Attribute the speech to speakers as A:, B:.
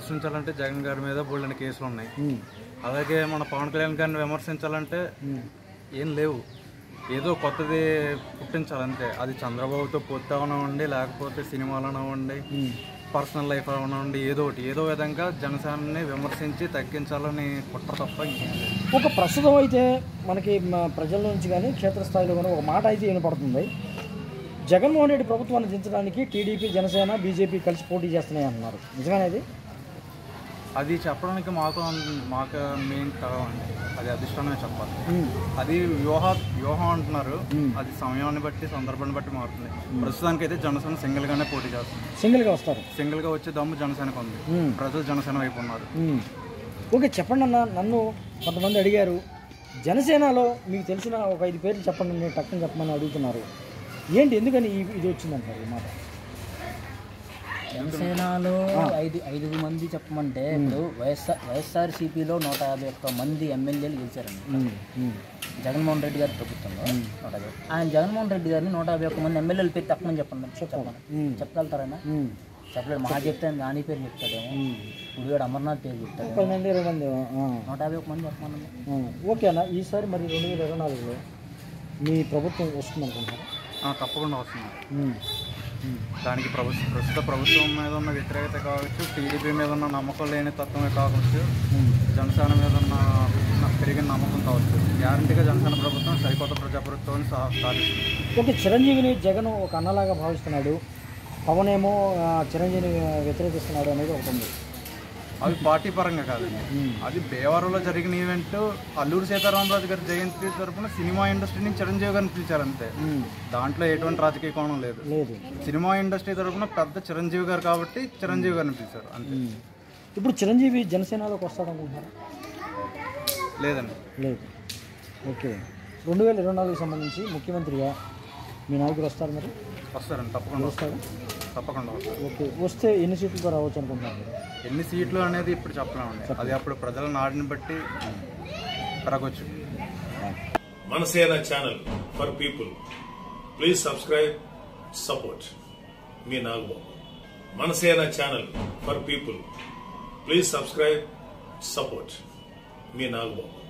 A: విమర్శించాలంటే జగన్ గారి మీద బోల్డని కేసులు ఉన్నాయి
B: ఉమ్,
A: అలాగే మన పవన్ కళ్యాణ్ గారిని విమర్శించాలంటే ఏం లేవు ఏదో కొత్తది పుట్టించాలి అంతే అది చంద్రబాబుతో పొత్తు అవనివ్వండి లేకపోతే సినిమాలు అవనివ్వండి పర్సనల్ లైఫ్ అవనివ్వండి ఏదో ఒకటి ఏదో విధంగా జనసేనని విమర్శించి తగ్గించాలని కుట్ర తప్ప ఇంకేం లేదు
B: ఒక ప్రస్తుతం అయితే మనకి మ- ప్రజల నుంచి కానీ క్షేత్రస్థాయిలో కానీ ఒక మాట అయితే వినపడుతుంది జగన్మోహన్ రెడ్డి ప్రభుత్వాన్ని దించడానికి టీడీపీ జనసేన బీజేపీ కలిసి పోటీ చేస్తున్నాయి అంటున్నారు నిజమేనది
A: అది చెప్పడానికి మాకు అన్- మాకు మెయిన్ కావండి అది అధిష్టానమే చెప్పాలి అది వ్యూహ వ్యూహం అంటున్నారు అది సమయాన్ని బట్టి సందర్భాన్ని బట్టి మారుతుంది ప్రస్తుతానికి అయితే జనసేన సింగిల్ గానే పోటీ చేస్తుంది
B: సింగిల్గా వస్తారు
A: సింగిల్ గా వచ్చే దమ్ము జనసేనకు ఉంది
B: ఉమ్.
A: ప్రజలు జనసేన వైపు ఉన్నారు
B: ఉమ్. ఓకే చెప్పండి అన్న నన్ను కొంతమంది అడిగారు జనసేనలో మీకు తెలిసిన ఒక ఐదు పేర్లు చెప్పండి నేను టక్కని చెప్పమని అడుగుతున్నారు ఏంటి ఎందుకని ఈ- ఇది వచ్చిందంటారు ఈ మాట
C: జనసేనలో ఐదు ఐదుగురు మంది చెప్పమంటే ఇప్పుడు వైఎస్ఆర్ వైఎస్ఆర్సీపీలో నూట యాభై ఒక్క మంది ఎమ్మెల్యేలు గెలిచారండి
B: ఉమ్, ఉమ్,
C: జగన్మోహన్ రెడ్డి గారి ప్రభుత్వంలో నూట యాభై ఆయన జగన్మోహన్ రెడ్డి గారిని నూట యాభై ఒక్క మంది ఎమ్మెల్యేలు పెట్టి తప్పమని చెప్పండి చెప్పండి
B: ఉమ్,
C: చెప్పగలుగుతారైనా
B: ఉమ్.
C: చెప్పలేడు మహా చెప్తే నాని పేరు చెప్తాడేమో గుడివాడు అమర్నాథ్ పేరు చెప్తాడు
B: పది మంది ఇరవై మంది ఆ,
C: నూట యాభై ఒక్క మంది చెప్పమన్నా
B: ఆ. ఓకే అన్న ఈసారి మరి రెండు వేల ఇరవై నాలుగులో మీ ప్రభుత్వం వస్తుంది అనుకుంటారా
A: ఆ, తప్పకుండా వస్తుంది
B: ఉమ్, ఉమ్,
A: దానికి ప్రభుత్వం ప్రస్తుత ప్రభుత్వం మీద ఉన్న వ్యతిరేకత కావచ్చు టీడీపీ మీద ఉన్న నమ్మకం లేని తత్వమే కావచ్చు
B: ఉమ్.
A: జనసేన మీద ఉన్న న- పెరిగిన నమ్మకం కావచ్చు గ్యారంటీగా జనసేన ప్రభుత్వం సరికొత్త ప్రజాప్రభుత్వాన్ని సా సాధిస్తుంది
B: ఓకే చిరంజీవిని జగన్ ఒక అన్నలాగా భావిస్తున్నాడు పవన్ ఏమో ఆ, చిరంజీవిని వ్యతిరేకిస్తున్నాడు అనేది ఒకటి ఉంది
A: అవి పార్టీ పరంగా కాదండి అది భీమవరంలో జరిగిన ఈవెంట్ అల్లూరు సీతారామరాజు గారి జయంతి తరపున సినిమా ఇండస్ట్రీని చిరంజీవి గారిని పిలిచారు అంతే
B: ఉమ్,
A: దాంట్లో ఎటువంటి రాజకీయ కోణం లేదు
B: లేదు
A: సినిమా ఇండస్ట్రీ తరపున పెద్ద చిరంజీవి గారు కాబట్టి చిరంజీవి గారిని పిలిచారు అంతే
B: ఉమ్. ఇప్పుడు చిరంజీవి జనసేనలోకి వస్తాడనుకుంటున్నారా
A: లేదండి
B: లేదు ఓకే రెండు వేల ఇరవై నాలుగుకి సంబంధించి ముఖ్యమంత్రిగా మీ నాయకుడు వస్తారు మరి
A: వస్తారండి తప్పకుండా వస్తారు
B: వస్తాడు
A: తప్పకుండా వస్తారు
B: ఓకే వస్తే ఎన్ని సీట్లతో రావచ్చు అనుకుంటున్నారు మీరు?
A: ఎన్ని సీట్లు అనేది ఇప్పుడు చెప్పలేమండి అది అప్పుడు ప్రజల నాడిని బట్టి పెరగచ్చు
D: Manasena channel for people please subscribe support మీ Nagababu Manasena channel for people please subscribe support మీ నాగబాబు